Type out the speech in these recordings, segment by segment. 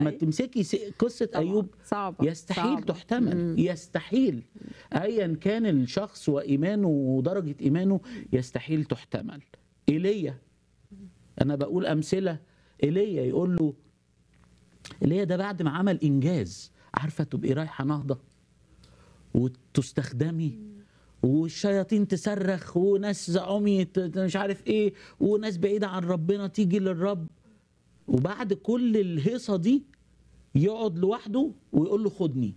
ما تمسكي س- قصه طبعاً. ايوب صعبة يستحيل صعبة. تحتمل مم. يستحيل ايا كان الشخص وايمانه ودرجه ايمانه يستحيل تحتمل ايليا انا بقول امثله ايليا يقول له ايليا ده بعد ما عمل انجاز عارفه تبقي رايحه نهضه وتستخدمي والشياطين تصرخ وناس عمي ت- مش عارف ايه وناس بعيده عن ربنا تيجي للرب وبعد كل الهيصه دي يقعد لوحده ويقول له خدني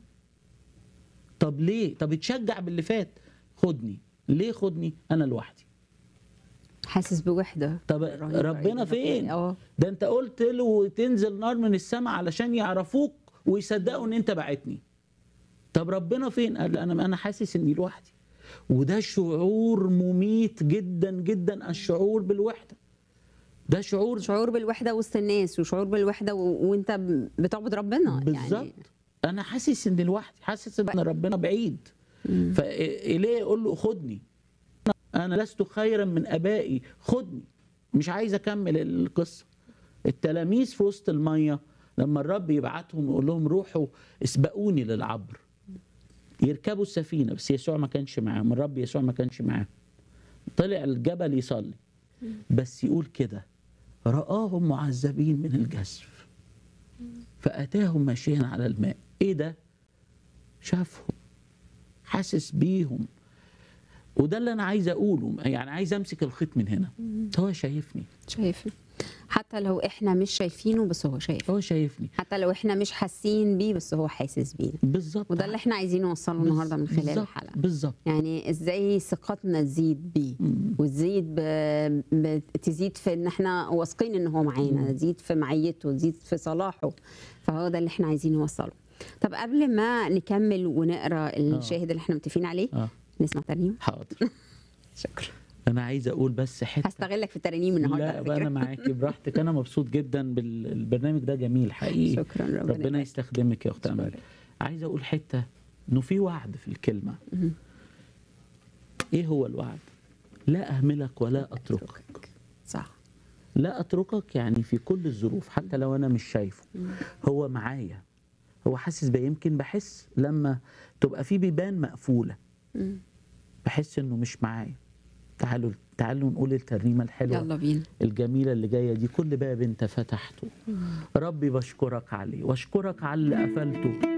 طب ليه طب اتشجع باللي فات خدني ليه خدني انا لوحدي حاسس بوحدة طب رهيبة. ربنا فين اه ده انت قلت له تنزل نار من السماء علشان يعرفوك ويصدقوا ان انت بعتني طب ربنا فين قال انا انا حاسس اني لوحدي وده شعور مميت جدا جدا الشعور بالوحده ده شعور شعور بالوحدة وسط الناس وشعور بالوحدة و... وانت ب- بتعبد ربنا بالظبط يعني انا حاسس اني لوحدي حاسس ان ربنا بعيد فإليه يقول له خدني انا لست خيرا من ابائي خدني مش عايز اكمل القصه التلاميذ في وسط الميه لما الرب يبعتهم يقول لهم روحوا اسبقوني للعبر يركبوا السفينه بس يسوع ما كانش معاهم الرب يسوع ما كانش معاهم طلع الجبل يصلي بس يقول كده رآهم معذبين من الجسف فأتاهم ماشيا على الماء إيه ده؟ شافهم حاسس بيهم وده اللي أنا عايز أقوله يعني عايز أمسك الخيط من هنا هو شايفني شايف حتى لو احنا مش شايفينه بس هو شايف هو شايفني حتى لو احنا مش حاسين بيه بس هو حاسس بينا بالظبط وده اللي احنا عايزين نوصله النهارده من خلال بالظبط، الحلقه بالظبط يعني ازاي ثقتنا تزيد بيه وتزيد ب... ب... تزيد في ان احنا واثقين ان هو معانا تزيد في معيته تزيد في صلاحه فهو ده اللي احنا عايزين نوصله طب قبل ما نكمل ونقرا الشاهد اللي احنا متفقين عليه آه نسمع ترنيم حاضر شكرا أنا عايز أقول بس حتة هستغلك في الترانيم النهارده لا على بقى فكرة. أنا معاكي براحتك أنا مبسوط جدا بالبرنامج ده جميل حقيقي شكرا ربنا, ربنا يبارك. يستخدمك يا اخت امل عايز اقول حته انه في وعد في الكلمه ايه هو الوعد لا اهملك ولا اتركك صح لا اتركك يعني في كل الظروف حتى لو انا مش شايفه هو معايا هو حاسس بيا يمكن بحس لما تبقى في بيبان مقفوله مم. بحس انه مش معايا تعالوا تعالوا نقول الترنيمه الحلوه يلا بينا الجميلة اللي جاية دي كل باب انت فتحته ربي بشكرك عليه واشكرك على اللي قفلته